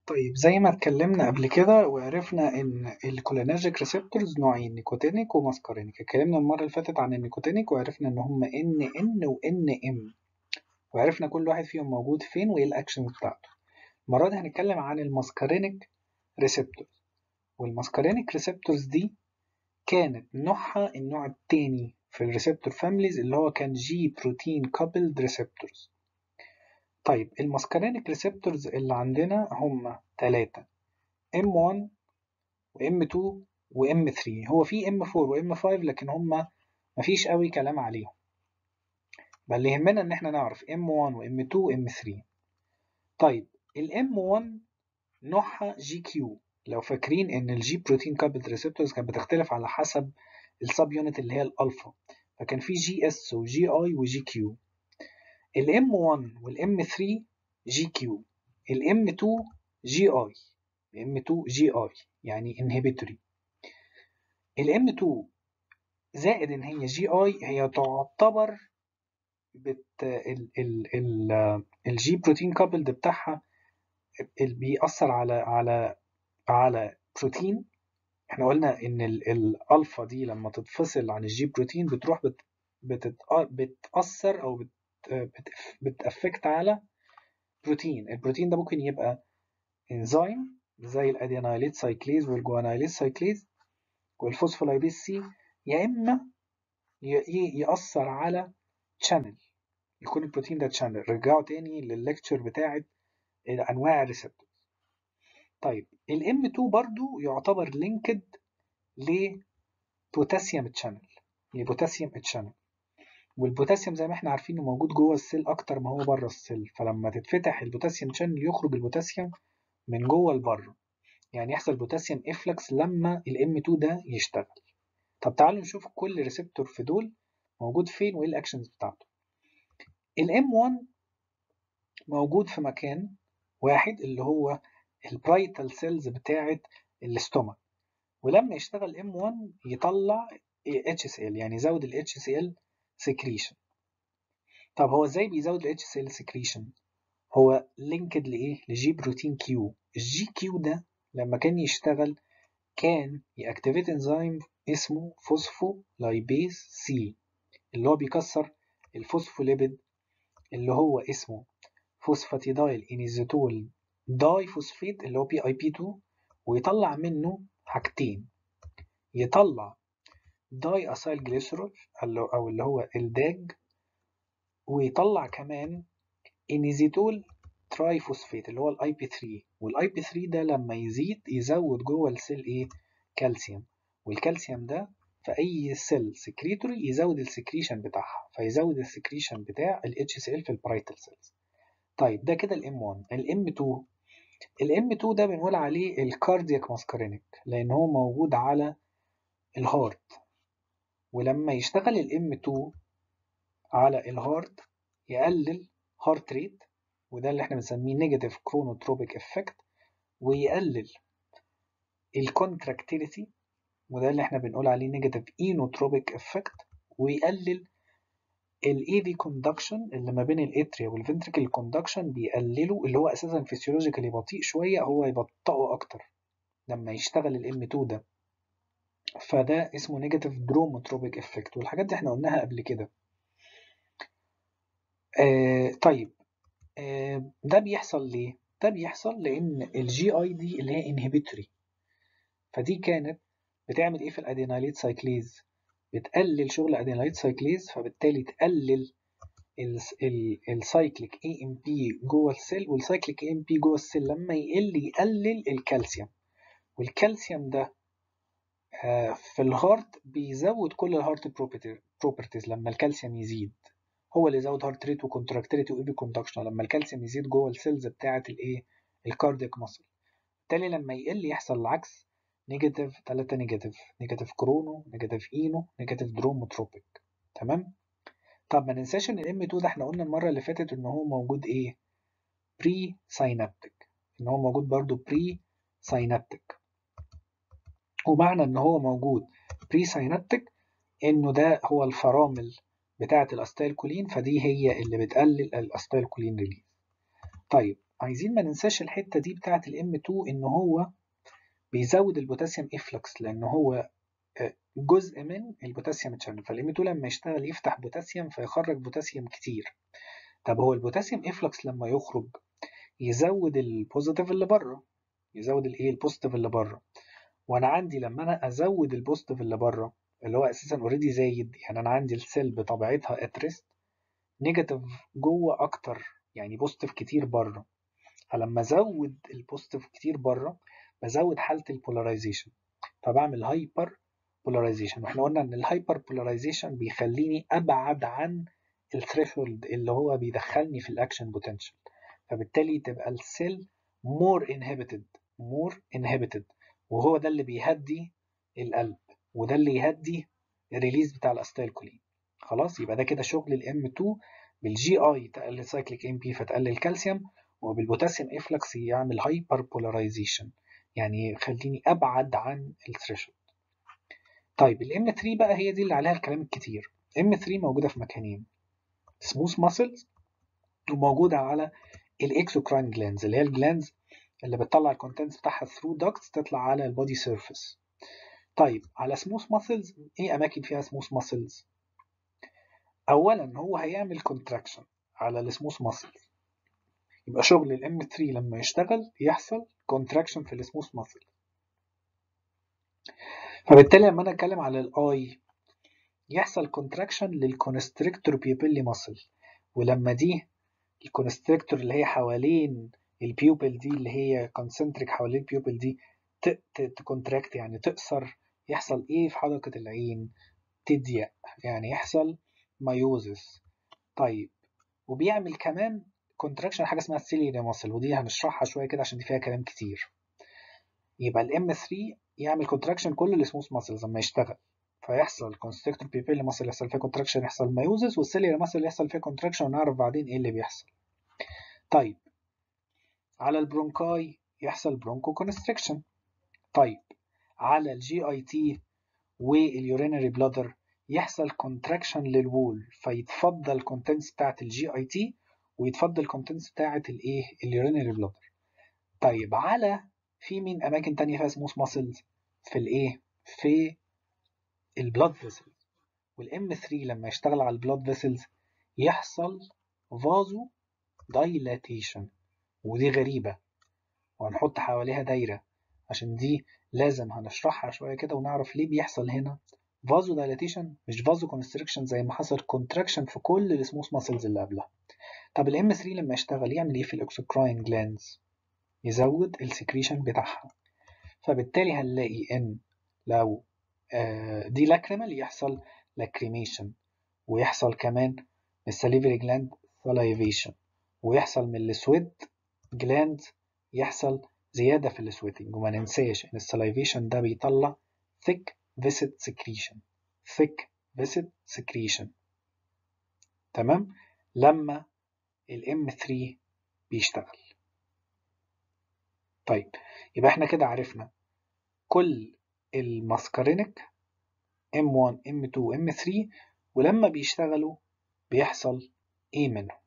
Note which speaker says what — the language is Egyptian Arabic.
Speaker 1: طيب زي ما اتكلمنا قبل كده وعرفنا ان الكولينرجيك ريسبتورز نوعين نيكوتينيك وماسكارينيك اتكلمنا المره اللي فاتت عن النيكوتينيك وعرفنا ان هم ان ان وان ام وعرفنا كل واحد فيهم موجود فين وايه الاكشن بتاعته المره دي هنتكلم عن الماسكارينيك ريسبتورز والماسكارينيك ريسبتورز دي كانت نوعها النوع التاني في الريسبتور فاميليز اللي هو كان جي بروتين كابلد ريسبتورز طيب الماسكارينيك ريسبتورز اللي عندنا هم ثلاثة M1 و M2 و M3 هو في M4 و M5 لكن هم مفيش قوي كلام عليهم بل اللي يهمنا ان احنا نعرف M1 و M2 و M3 طيب ال M1 نوعها GQ لو فاكرين ان الجي بروتين كابلد ريسبتورز كانت بتختلف على حسب السب يونت اللي هي الالفا فكان في جي اس وجي اي وجي كيو ال M1 وال M3 جي كيو ال M2 جي اي ال M2 جي اي يعني inhibitory ال M2 زائد ان هي جي اي هي تعتبر بت ال ال ال الجي بروتين كابلد بتاعها اللي بيأثر على على على بروتين احنا قلنا ان ال- الالفا دي لما تتفصل عن الجي بروتين بتروح بت بتت بتأثر او بت بت بتأفكت على بروتين البروتين ده ممكن يبقى انزيم زي الادينايليت سايكليز والجوانايليت سايكليز والفوسفولايبيز سي يا اما ي- يأثر على channel يكون البروتين ده channel رجعوا تاني للليكتشر بتاعت انواع الريسبتور طيب ال M2 برضو يعتبر لينكد لبوتاسيوم تشانل لبوتاسيوم تشانل والبوتاسيوم زي ما احنا عارفين انه موجود جوه السيل اكتر ما هو بره السيل فلما تتفتح البوتاسيوم تشانل يخرج البوتاسيوم من جوه لبره يعني يحصل بوتاسيوم افلكس لما ال M2 ده يشتغل طب تعالوا نشوف كل ريسبتور في دول موجود فين وايه الاكشنز بتاعته ال M1 موجود في مكان واحد اللي هو البرايتال سيلز بتاعه الاستومك ولما يشتغل M1 يطلع HCl يعني يزود ال HCl secretion طب هو ازاي بيزود ال HCl secretion هو لينكد لايه لجي بروتين كيو الجي كيو ده لما كان يشتغل كان يأكتيفيت انزيم اسمه فوسفولايبيز سي اللي هو بيكسر الفوسفوليبيد اللي هو اسمه فوسفاتيدايل انيزيتول داي فوسفيت اللي هو بي اي بي 2 ويطلع منه حاجتين يطلع داي اسايل جليسرول او اللي هو الداج ويطلع كمان انيزيتول تراي فوسفيت اللي هو الاي بي 3 والاي بي 3 ده لما يزيد يزود جوه السيل ايه كالسيوم والكالسيوم ده في اي سيل سكريتوري يزود السكريشن بتاعها فيزود السكريشن بتاع ال HCl في البرايتال سيلز طيب ده كده الام 1 الام 2 الام 2 ده بنقول عليه الكاردياك ماسكارينيك لان هو موجود على الهارت ولما يشتغل الام 2 على الهارت يقلل هارت ريت وده اللي احنا بنسميه نيجاتيف كرونوتروبيك افكت ويقلل الكونتراكتيليتي وده اللي احنا بنقول عليه نيجاتيف اينوتروبيك افكت ويقلل الايفي كوندكشن اللي ما بين الاتريا والفنتريكل كوندكشن بيقلله اللي هو اساسا فيسيولوجيكالي بطيء شويه هو يبطئه اكتر لما يشتغل الام 2 ده فده اسمه نيجاتيف دروموتروبيك افكت والحاجات دي احنا قلناها قبل كده آه طيب آه ده بيحصل ليه ده بيحصل لان الجي اي دي اللي هي انهبيتوري فدي كانت بتعمل ايه في الادينايليت سايكليز بتقلل شغل ادينايليت سايكليز فبالتالي تقلل السايكليك اي ام بي جوه السيل والسايكليك اي ام بي جوه السيل لما يقل يقلل الكالسيوم والكالسيوم ده في الهارت بيزود كل الهارت بروبرتيز لما الكالسيوم يزيد هو اللي يزود هارت ريت وكونتراكتيليتي وايبي كوندكشن لما الكالسيوم يزيد جوه السيلز بتاعه الايه الكاردياك ماسل بالتالي لما يقل يحصل العكس نيجاتيف 3 نيجاتيف نيجاتيف كرونو نيجاتيف اينو نيجاتيف دروموتروبيك تمام طب ما ننساش ان الام 2 ده احنا قلنا المره اللي فاتت ان هو موجود ايه بري ساينابتيك ان هو موجود برضو بري ساينابتيك ومعنى ان هو موجود بري ساينابتيك انه ده هو الفرامل بتاعه الاستايل كولين فدي هي اللي بتقلل الاستايل كولين ريليز طيب عايزين ما ننساش الحتة دي بتاعة الام 2 ان هو بيزود البوتاسيوم افلكس لان هو جزء من البوتاسيوم تشانل فالام 2 لما يشتغل يفتح بوتاسيوم فيخرج بوتاسيوم كتير طب هو البوتاسيوم افلكس لما يخرج يزود البوزيتيف اللي بره يزود الايه البوزيتيف اللي بره وانا عندي لما انا ازود البوزيتيف اللي بره اللي هو اساسا اوريدي زايد يعني انا عندي السيل بطبيعتها اتريست نيجاتيف جوه اكتر يعني بوزيتيف كتير بره فلما ازود البوزيتيف كتير بره بزود حاله البولاريزيشن فبعمل هايبر بولاريزيشن واحنا قلنا ان الهايبر بولاريزيشن بيخليني ابعد عن الثريشولد اللي هو بيدخلني في الاكشن بوتنشال فبالتالي تبقى السيل more inhibited more inhibited وهو ده اللي بيهدي القلب وده اللي يهدي الريليز بتاع الاستايلكولين خلاص يبقى ده كده شغل الام 2 بالجي اي تقلل سايكليك ام بي فتقلل الكالسيوم وبالبوتاسيوم افلكس يعمل هايبر بولاريزيشن يعني يخليني ابعد عن الثريشولد طيب الام 3 بقى هي دي اللي عليها الكلام الكتير ام 3 موجوده في مكانين سموث ماسلز وموجوده على الاكسوكراين جلاندز اللي هي الجلاندز اللي بتطلع الكونتنتس بتاعها ثرو داكتس تطلع على البودي سيرفيس طيب على سموث ماسلز ايه اماكن فيها سموث ماسلز اولا هو هيعمل كونتراكشن على السموث ماسلز يبقى شغل الام 3 لما يشتغل يحصل كونتراكشن في السموث ماسل فبالتالي لما انا اتكلم على الاي يحصل كونتراكشن للكونستريكتور بيوبيلي ماسل ولما دي الكونستريكتور اللي هي حوالين البيوبل دي اللي هي كونسنتريك حوالين البيوبل دي تكونتراكت يعني تقصر يحصل ايه في حدقة العين تضيق يعني يحصل مايوزس طيب وبيعمل كمان كونتراكشن حاجه اسمها السيليري ماسل ودي هنشرحها شويه كده عشان دي فيها كلام كتير يبقى الام 3 يعمل كونتراكشن كل السموث ماسلز لما يشتغل فيحصل كونستريكتور بيبيل ماسل يحصل فيها كونتراكشن يحصل مايوزس والسيليري ماسل يحصل فيها كونتراكشن ونعرف بعدين ايه اللي بيحصل طيب على البرونكاي يحصل برونكو كونستريكشن طيب على الجي اي تي واليورينري بلادر يحصل كونتراكشن للوول فيتفضل الكونتنتس بتاعت الجي اي تي ويتفضل الكونتنتس بتاعت الايه اليورينري بلادر طيب على في مين اماكن تانية فيها سموث ماسلز في الايه في البلاد فيسلز والام 3 لما يشتغل على البلاد فيسلز يحصل فازو دايلاتيشن ودي غريبة وهنحط حواليها دايرة عشان دي لازم هنشرحها شوية كده ونعرف ليه بيحصل هنا فازو دايلاتيشن مش فازو كونستريكشن زي ما حصل كونتراكشن في كل السموث ماسلز اللي قبلها طب الام 3 لما يشتغل يعمل ايه في الاكسوكراين جلاندز يزود السكريشن بتاعها فبالتالي هنلاقي ان لو دي لاكريمال يحصل لاكريميشن ويحصل كمان من السليفري جلاند سلايفيشن ويحصل من السويت جلاند يحصل زيادة في السويتنج وما ننساش ان السلايفيشن ده بيطلع thick viscid secretion thick viscid secretion تمام لما الام 3 بيشتغل طيب يبقى احنا كده عرفنا كل الماسكارينك M1 M2 M3 ولما بيشتغلوا بيحصل ايه منهم